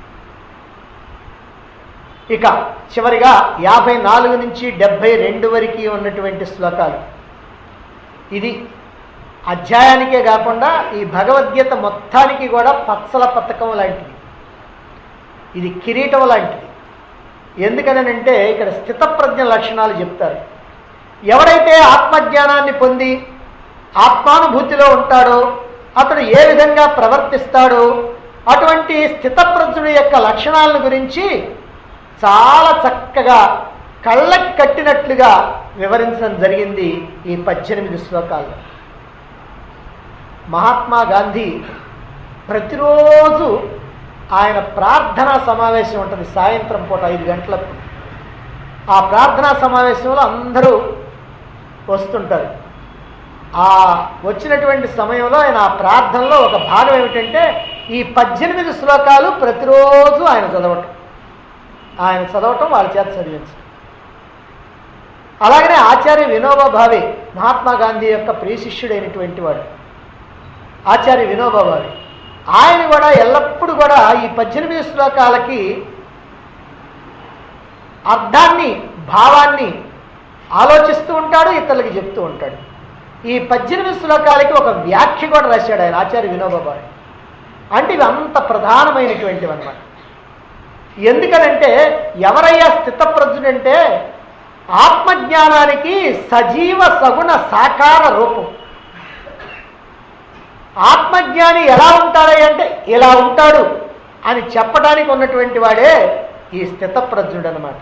ఇక చివరిగా యాభై నాలుగు నుంచి డెబ్భై రెండు వరకు ఉన్నటువంటి శ్లోకాలు ఇది అధ్యాయానికే కాకుండా ఈ భగవద్గీత మొత్తానికి కూడా పచ్చల పథకం లాంటిది ఇది కిరీటం లాంటిది ఎందుకనంటే ఇక్కడ స్థితప్రజ్ఞ లక్షణాలు చెప్తారు ఎవరైతే ఆత్మజ్ఞానాన్ని పొంది ఆత్మానుభూతిలో ఉంటాడో అతడు ఏ విధంగా ప్రవర్తిస్తాడో అటువంటి స్థితప్రజ్ఞుడి యొక్క లక్షణాలను గురించి చాలా చక్కగా కళ్ళకి కట్టినట్లుగా వివరించడం జరిగింది ఈ పద్దెనిమిది శ్లోకాల్లో మహాత్మా గాంధీ ప్రతిరోజు ఆయన ప్రార్థనా సమావేశం ఉంటుంది సాయంత్రం పూట ఐదు గంటలకు ఆ ప్రార్థనా సమావేశంలో అందరూ వస్తుంటారు ఆ వచ్చినటువంటి సమయంలో ఆయన ఆ ప్రార్థనలో ఒక భాగం ఏమిటంటే ఈ పద్దెనిమిది శ్లోకాలు ప్రతిరోజు ఆయన చదవటం ఆయన చదవటం వాళ్ళ చేత చదివించడం అలాగనే ఆచార్య వినోబా భావే మహాత్మా గాంధీ యొక్క ప్రియశిష్యుడైనటువంటి వాడు ఆచార్య వినోబా భావే ఆయన కూడా ఎల్లప్పుడూ కూడా ఈ పద్దెనిమిది శ్లోకాలకి అర్థాన్ని భావాన్ని ఆలోచిస్తూ ఉంటాడు ఇతరులకి చెప్తూ ఉంటాడు ఈ పద్దెనిమిది శ్లోకాలకి ఒక వ్యాఖ్య కూడా రాశాడు ఆయన ఆచార్య వినోబా భావే అంటే ఇవి అంత ప్రధానమైనటువంటివి అన్నమాట ఎందుకనంటే ఎవరయ్యా స్థితప్రజ్ఞుడంటే ఆత్మజ్ఞానానికి సజీవ సగుణ సాకార రూపం ఆత్మజ్ఞాని ఎలా ఉంటాడు అంటే ఇలా ఉంటాడు అని చెప్పడానికి ఉన్నటువంటి వాడే ఈ స్థితప్రజ్ఞుడు అనమాట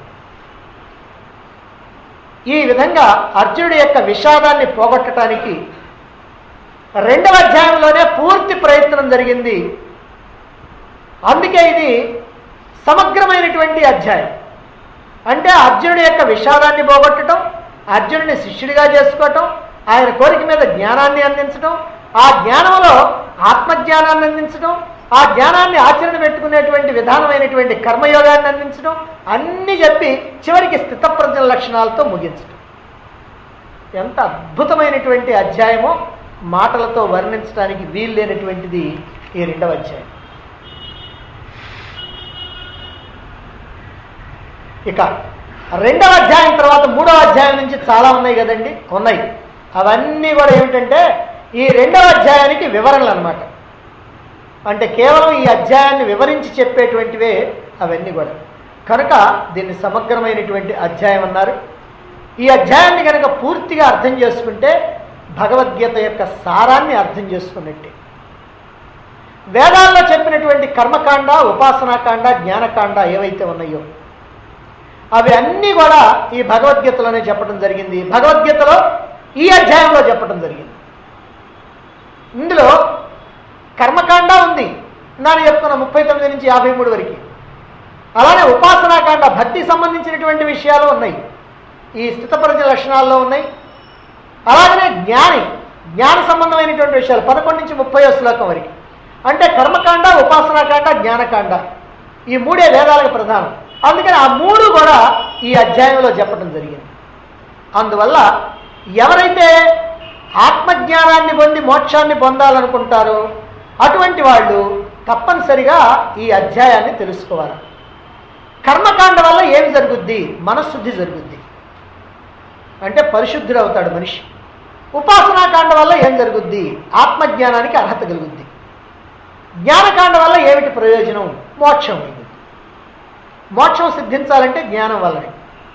ఈ విధంగా అర్జునుడి యొక్క విషాదాన్ని పోగొట్టడానికి రెండవ అధ్యాయంలోనే పూర్తి ప్రయత్నం జరిగింది అందుకే ఇది సమగ్రమైనటువంటి అధ్యాయం అంటే అర్జునుడి యొక్క విషాదాన్ని పోగొట్టడం అర్జునుడిని శిష్యుడిగా చేసుకోవటం ఆయన కోరిక మీద జ్ఞానాన్ని అందించడం ఆ జ్ఞానంలో ఆత్మజ్ఞానాన్ని అందించడం ఆ జ్ఞానాన్ని ఆచరణ పెట్టుకునేటువంటి విధానమైనటువంటి కర్మయోగాన్ని అందించడం అన్నీ చెప్పి చివరికి స్థితప్రజ్ఞ లక్షణాలతో ముగించడం ఎంత అద్భుతమైనటువంటి అధ్యాయమో మాటలతో వర్ణించడానికి వీలు లేనటువంటిది ఈ రెండవ అధ్యాయం ఇక రెండవ అధ్యాయం తర్వాత మూడవ అధ్యాయం నుంచి చాలా ఉన్నాయి కదండి ఉన్నాయి అవన్నీ కూడా ఏమిటంటే ఈ రెండవ అధ్యాయానికి వివరణలు అనమాట అంటే కేవలం ఈ అధ్యాయాన్ని వివరించి చెప్పేటువంటివే అవన్నీ కూడా కనుక దీన్ని సమగ్రమైనటువంటి అధ్యాయం అన్నారు ఈ అధ్యాయాన్ని కనుక పూర్తిగా అర్థం చేసుకుంటే భగవద్గీత యొక్క సారాన్ని అర్థం చేసుకున్నట్టే వేదాల్లో చెప్పినటువంటి కర్మకాండ ఉపాసనాకాండ జ్ఞానకాండ ఏవైతే ఉన్నాయో అవి అన్నీ కూడా ఈ భగవద్గీతలోనే చెప్పడం జరిగింది భగవద్గీతలో ఈ అధ్యాయంలో చెప్పడం జరిగింది ఇందులో కర్మకాండ ఉంది నేను చెప్తున్న ముప్పై తొమ్మిది నుంచి యాభై మూడు వరకు అలానే ఉపాసనాకాండ భక్తి సంబంధించినటువంటి విషయాలు ఉన్నాయి ఈ స్థితపరచ లక్షణాల్లో ఉన్నాయి అలాగనే జ్ఞాని జ్ఞాన సంబంధమైనటువంటి విషయాలు పదకొండు నుంచి ముప్పై శ్లోకం వరకు అంటే కర్మకాండ ఉపాసనాకాండ జ్ఞానకాండ ఈ మూడే వేదాలకు ప్రధానం అందుకని ఆ మూడు కూడా ఈ అధ్యాయంలో చెప్పడం జరిగింది అందువల్ల ఎవరైతే ఆత్మజ్ఞానాన్ని పొంది మోక్షాన్ని పొందాలనుకుంటారో అటువంటి వాళ్ళు తప్పనిసరిగా ఈ అధ్యాయాన్ని తెలుసుకోవాలి కర్మకాండ వల్ల ఏమి జరుగుద్ది మనశుద్ధి జరుగుద్ది అంటే పరిశుద్ధుడు అవుతాడు మనిషి ఉపాసనాకాండ వల్ల ఏం జరుగుద్ది ఆత్మజ్ఞానానికి అర్హత కలుగుద్ది జ్ఞానకాండ వల్ల ఏమిటి ప్రయోజనం మోక్షం కలుగుద్ది మోక్షం సిద్ధించాలంటే జ్ఞానం వల్లనే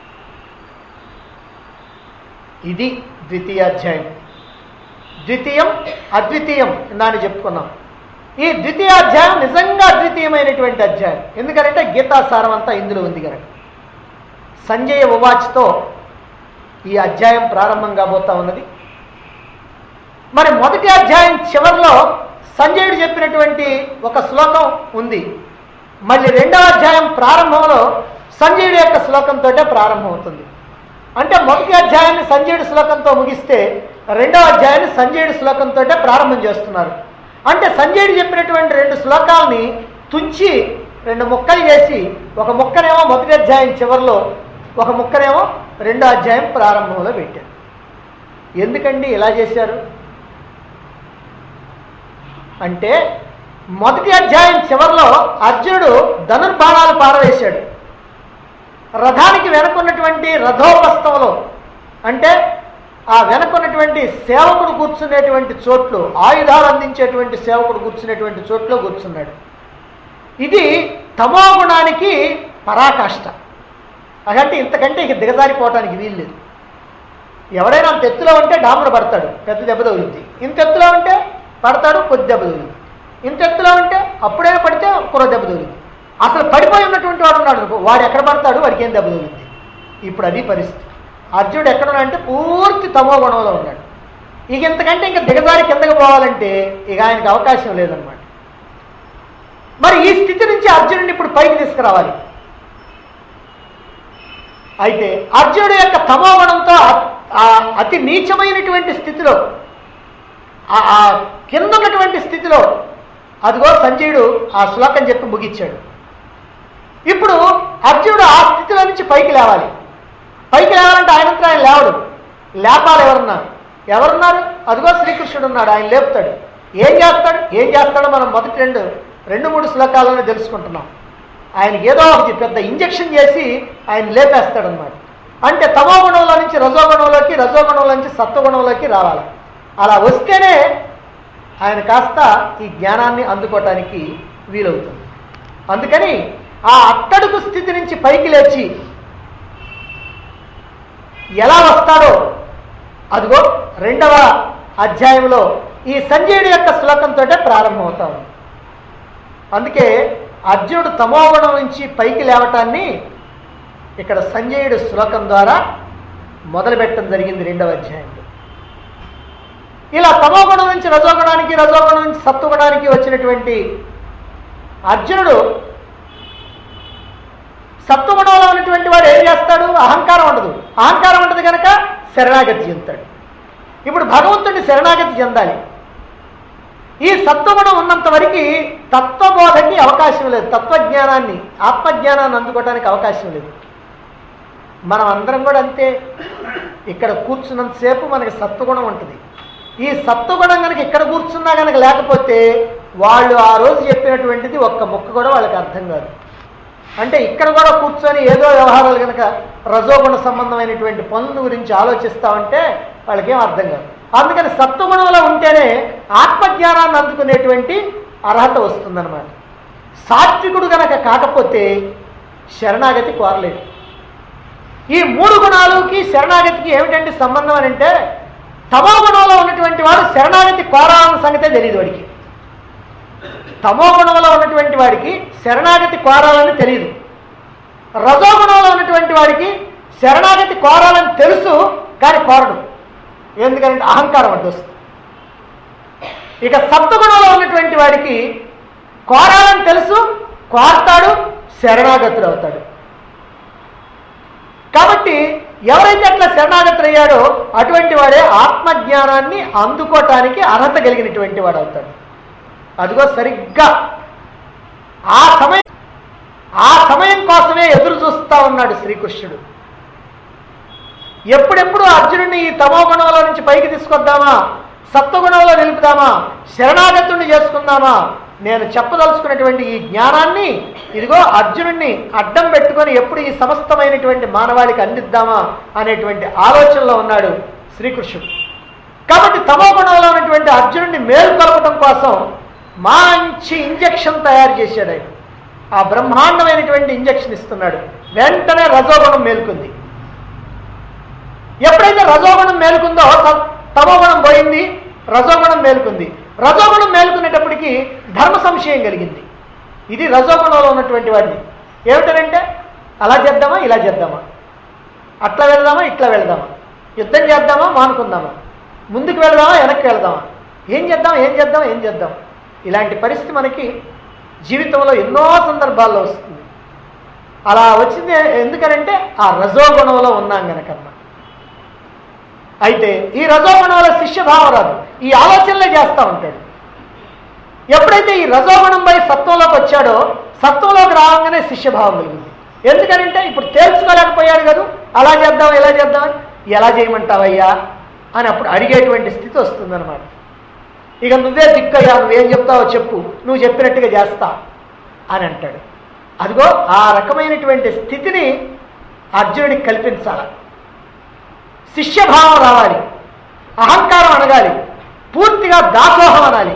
ఇది ద్వితీయ అధ్యాయం ద్వితీయం అద్వితీయం దాన్ని చెప్పుకున్నాం ఈ ద్వితీయ అధ్యాయం నిజంగా అద్వితీయమైనటువంటి అధ్యాయం ఎందుకంటే గీతాసారం అంతా ఇందులో ఉంది కనుక సంజయ ఉవాచ్తో ఈ అధ్యాయం ప్రారంభం కాబోతా ఉన్నది మరి మొదటి అధ్యాయం చివరిలో సంజయుడు చెప్పినటువంటి ఒక శ్లోకం ఉంది మళ్ళీ రెండవ అధ్యాయం ప్రారంభంలో సంజయుడి యొక్క శ్లోకంతో ప్రారంభమవుతుంది అంటే మొదటి అధ్యాయాన్ని సంజయుడి శ్లోకంతో ముగిస్తే రెండవ అధ్యాయాన్ని సంజయుడి శ్లోకంతో ప్రారంభం చేస్తున్నారు అంటే సంజయుడు చెప్పినటువంటి రెండు శ్లోకాలని తుంచి రెండు ముక్కలు చేసి ఒక ముక్కనేమో మొదటి అధ్యాయం చివరిలో ఒక ముక్కనేమో రెండో అధ్యాయం ప్రారంభంలో పెట్టారు ఎందుకండి ఇలా చేశారు అంటే మొదటి అధ్యాయం చివరిలో అర్జునుడు ధనుర్బాణాలు పారవేశాడు రథానికి వెనుకున్నటువంటి రథోపస్థంలో అంటే ఆ వెనుకున్నటువంటి సేవకుడు కూర్చునేటువంటి చోట్లు ఆయుధాలు అందించేటువంటి సేవకుడు కూర్చునేటువంటి చోట్లో కూర్చున్నాడు ఇది తమో గుణానికి పరాకాష్ట అదంటే ఇంతకంటే ఇక దిగజారిపోవటానికి వీల్లేదు ఎవడైనా అంత ఎత్తులో ఉంటే డాములు పడతాడు పెద్ద దెబ్బ తగులుద్ది ఇంత ఎత్తులో ఉంటే పడతాడు కొద్ది దెబ్బ తగులుద్ది ఇంత ఎత్తులో ఉంటే అప్పుడైనా పడితే కుర్ర దెబ్బ తగులుద్ది అసలు పడిపోయి ఉన్నటువంటి వాడు ఉన్నాడు అనుకో వాడు ఎక్కడ పడతాడు వాడికి ఏం దెబ్బ తగులుద్ది ఇప్పుడు అది పరిస్థితి అర్జునుడు ఎక్కడ ఉన్నాడంటే పూర్తి తమో గుణంలో ఉన్నాడు ఇక ఇంతకంటే ఇంకా దిగజారి కిందకి పోవాలంటే ఇక ఆయనకి అవకాశం లేదనమాట మరి ఈ స్థితి నుంచి అర్జునుడిని ఇప్పుడు పైకి తీసుకురావాలి అయితే అర్జునుడి యొక్క తమోగుణంతో అ- ఆ అతి నీచమైనటువంటి స్థితిలో ఆ ఆ కింద ఉన్నటువంటి స్థితిలో అదిగో సంజయుడు ఆ శ్లోకం చెప్పి ముగించాడు ఇప్పుడు అర్జునుడు ఆ స్థితిలో నుంచి పైకి లేవాలి పైకి లేవాలంటే ఆయనంతా ఆయన లేవడు లేపాలి ఎవరున్నారు ఎవరున్నారు అదిగో శ్రీకృష్ణుడు ఉన్నాడు ఆయన లేపుతాడు ఏం చేస్తాడు ఏం చేస్తాడో మనం మొదటి రెండు రెండు మూడు శ్లోకాలను తెలుసుకుంటున్నాం ఆయనకి ఏదో ఒకటి పెద్ద ఇంజెక్షన్ చేసి ఆయన లేపేస్తాడు అనమాట అంటే తమో గుణంలో నుంచి రజోగుణంలోకి రజోగుణంలో నుంచి సత్వగుణంలోకి రావాలి అలా వస్తేనే ఆయన కాస్త ఈ జ్ఞానాన్ని అందుకోవటానికి వీలవుతుంది అందుకని ఆ అట్టడుగు స్థితి నుంచి పైకి లేచి ఎలా వస్తాడో అదిగో రెండవ అధ్యాయంలో ఈ సంజయుడి యొక్క శ్లోకంతో ప్రారంభమవుతా ఉంది అందుకే అర్జునుడు తమోగుణం నుంచి పైకి లేవటాన్ని ఇక్కడ సంజయుడు శ్లోకం ద్వారా మొదలుపెట్టడం జరిగింది రెండవ అధ్యాయంలో ఇలా తమోగుణం నుంచి రజోగుణానికి రజోగుణం నుంచి సత్వగుణానికి వచ్చినటువంటి అర్జునుడు సత్వగుణంలో ఉన్నటువంటి వాడు ఏం చేస్తాడు అహంకారం ఉండదు అహంకారం ఉండదు కనుక శరణాగతి చెందుతాడు ఇప్పుడు భగవంతుడిని శరణాగతి చెందాలి ఈ సత్వగుణం ఉన్నంత వరకు తత్వబోధకి అవకాశం లేదు తత్వజ్ఞానాన్ని ఆత్మజ్ఞానాన్ని అందుకోవడానికి అవకాశం లేదు మనం అందరం కూడా అంతే ఇక్కడ కూర్చున్నంతసేపు మనకి సత్వగుణం ఉంటుంది ఈ సత్వగుణం కనుక ఇక్కడ కూర్చున్నా కనుక లేకపోతే వాళ్ళు ఆ రోజు చెప్పినటువంటిది ఒక్క ముక్క కూడా వాళ్ళకి అర్థం కాదు అంటే ఇక్కడ కూడా కూర్చొని ఏదో వ్యవహారాలు కనుక రజోగుణ సంబంధమైనటువంటి పనుల గురించి ఆలోచిస్తామంటే వాళ్ళకేం అర్థం కాదు అందుకని సత్వగుణంలో ఉంటేనే ఆత్మజ్ఞానాన్ని అందుకునేటువంటి అర్హత వస్తుందన్నమాట సాత్వికుడు గనక కాకపోతే శరణాగతి కోరలేడు ఈ మూడు గుణాలకి శరణాగతికి ఏమిటంటే సంబంధం అని అంటే తమో గుణంలో ఉన్నటువంటి వాడు శరణాగతి కోరాలన్న సంగతే తెలియదు వాడికి తమో గుణంలో ఉన్నటువంటి వాడికి శరణాగతి కోరాలని తెలియదు రజోగుణంలో ఉన్నటువంటి వాడికి శరణాగతి కోరాలని తెలుసు కానీ కోరడు ఎందుకంటే అహంకారం అడ్డు వస్తుంది ఇక సత్వగుణంలో ఉన్నటువంటి వాడికి కోరాలని తెలుసు కోరతాడు శరణాగతుడు అవుతాడు కాబట్టి ఎవరైతే అట్లా శరణాగతులయ్యాడో అటువంటి వాడే ఆత్మజ్ఞానాన్ని అందుకోవటానికి అర్హత కలిగినటువంటి వాడు అవుతాడు అదిగో సరిగ్గా ఆ సమయం ఆ సమయం కోసమే ఎదురు చూస్తా ఉన్నాడు శ్రీకృష్ణుడు ఎప్పుడెప్పుడు అర్జునుడిని ఈ తమో గుణంలో నుంచి పైకి తీసుకొద్దామా సత్వగుణంలో నిలుపుదామా శరణాగతుడిని చేసుకుందామా నేను చెప్పదలుచుకున్నటువంటి ఈ జ్ఞానాన్ని ఇదిగో అర్జునుడిని అడ్డం పెట్టుకొని ఎప్పుడు ఈ సమస్తమైనటువంటి మానవాళికి అందిద్దామా అనేటువంటి ఆలోచనలో ఉన్నాడు శ్రీకృష్ణుడు కాబట్టి తమో గుణంలో ఉన్నటువంటి అర్జునుడిని మేల్కొల్పటం కోసం మంచి ఇంజెక్షన్ తయారు చేశాడు ఆయన ఆ బ్రహ్మాండమైనటువంటి ఇంజెక్షన్ ఇస్తున్నాడు వెంటనే రజోగుణం మేల్కొంది ఎప్పుడైతే రజోగుణం మేలుకుందో స- తమోగుణం పోయింది రజోగుణం మేలుకుంది రజోగుణం మేలుకునేటప్పటికి ధర్మ సంశయం కలిగింది ఇది రజోగుణంలో ఉన్నటువంటి వాడిని ఏమిటనంటే అలా చేద్దామా ఇలా చేద్దామా అట్లా వెళదామా ఇట్లా వెళదామా యుద్ధం చేద్దామా మానుకుందామా ముందుకు వెళదామా వెనక్కి వెళదామా ఏం చేద్దాం ఏం చేద్దాం ఏం చేద్దాం ఇలాంటి పరిస్థితి మనకి జీవితంలో ఎన్నో సందర్భాల్లో వస్తుంది అలా వచ్చింది ఎందుకనంటే ఆ రజోగుణంలో ఉన్నాం గనకన్నమాట అయితే ఈ రజోగుణంలో శిష్యభావం రాదు ఈ ఆలోచనలే చేస్తూ ఉంటాడు ఎప్పుడైతే ఈ రజోగుణం పై సత్వంలోకి వచ్చాడో సత్వంలోకి రావంగానే శిష్యభావం కలిగింది ఎందుకనంటే ఇప్పుడు తేల్చుకోలేకపోయాడు కదా అలా చేద్దాం ఇలా చేద్దాం ఎలా చేయమంటావయ్యా అని అప్పుడు అడిగేటువంటి స్థితి వస్తుందన్నమాట ఇక నువ్వే దిక్కయ్యా నువ్వేం చెప్తావో చెప్పు నువ్వు చెప్పినట్టుగా చేస్తా అని అంటాడు అదిగో ఆ రకమైనటువంటి స్థితిని అర్జునుడికి కల్పించాలి శిష్యభావం రావాలి అహంకారం అనగాలి పూర్తిగా దాసోహం అనాలి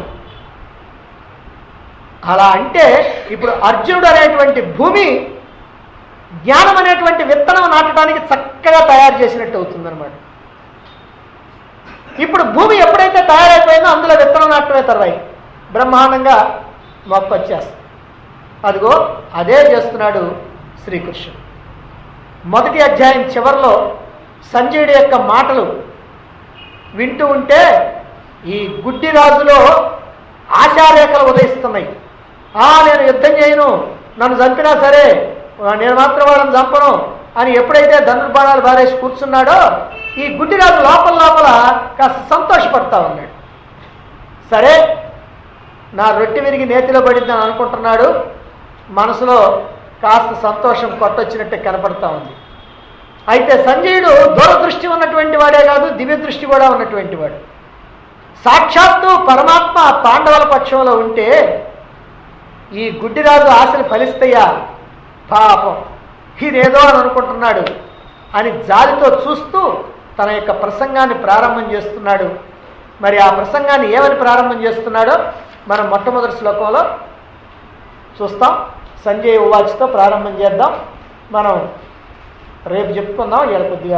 అలా అంటే ఇప్పుడు అర్జునుడు అనేటువంటి భూమి జ్ఞానం అనేటువంటి విత్తనం నాటడానికి చక్కగా తయారు చేసినట్టు అవుతుందన్నమాట ఇప్పుడు భూమి ఎప్పుడైతే తయారైపోయిందో అందులో విత్తనం నాటమే తర్వాయి బ్రహ్మాండంగా మొక్క వచ్చేస్తుంది అదిగో అదే చేస్తున్నాడు శ్రీకృష్ణుడు మొదటి అధ్యాయం చివరిలో సంజయుడి యొక్క మాటలు వింటూ ఉంటే ఈ గుడ్డి రాజులో ఆశారేఖలు ఉదయిస్తున్నాయి ఆ నేను యుద్ధం చేయను నన్ను చంపినా సరే నేను మాత్రం వాళ్ళని చంపను అని ఎప్పుడైతే ధనుర్బాణాలు బారేసి కూర్చున్నాడో ఈ గుడ్డిరాజు లోపల లోపల కాస్త సంతోషపడతా ఉన్నాడు సరే నా రొట్టె విరిగి నేతిలో పడిందని అనుకుంటున్నాడు మనసులో కాస్త సంతోషం కొట్టొచ్చినట్టే కనపడతా ఉంది అయితే సంజయుడు దూరదృష్టి ఉన్నటువంటి వాడే కాదు దివ్య దృష్టి కూడా ఉన్నటువంటి వాడు సాక్షాత్తు పరమాత్మ పాండవుల పక్షంలో ఉంటే ఈ గుడ్డిరాజు ఆశలు ఫలిస్తాయా పాపం ఇదేదో అని అనుకుంటున్నాడు అని జాలితో చూస్తూ తన యొక్క ప్రసంగాన్ని ప్రారంభం చేస్తున్నాడు మరి ఆ ప్రసంగాన్ని ఏమని ప్రారంభం చేస్తున్నాడో మనం మొట్టమొదటి శ్లోకంలో చూస్తాం సంజయ్ ఉవాచ్తో ప్రారంభం చేద్దాం మనం రేపు చెప్పుకుందాం ఇలా కొద్దిగా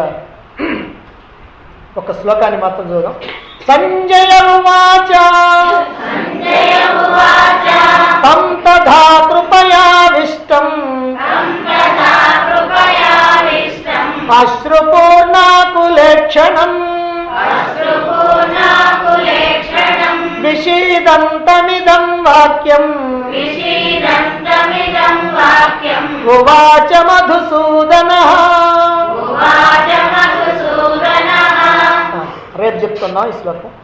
ఒక శ్లోకాన్ని మాత్రం చూద్దాం సంజయ ఉవాచ తం తథా కృపయావిష్టం అశ్రుపూర్ణాకులేక్షణం విషీదంతమిదం వాక్యం విషీదంతమిదం వాక్యం ఉవాచ మధుసూదన ఉవాచ మధుసూదనః రేపు చెప్తున్నాం ఈ శ్లోకం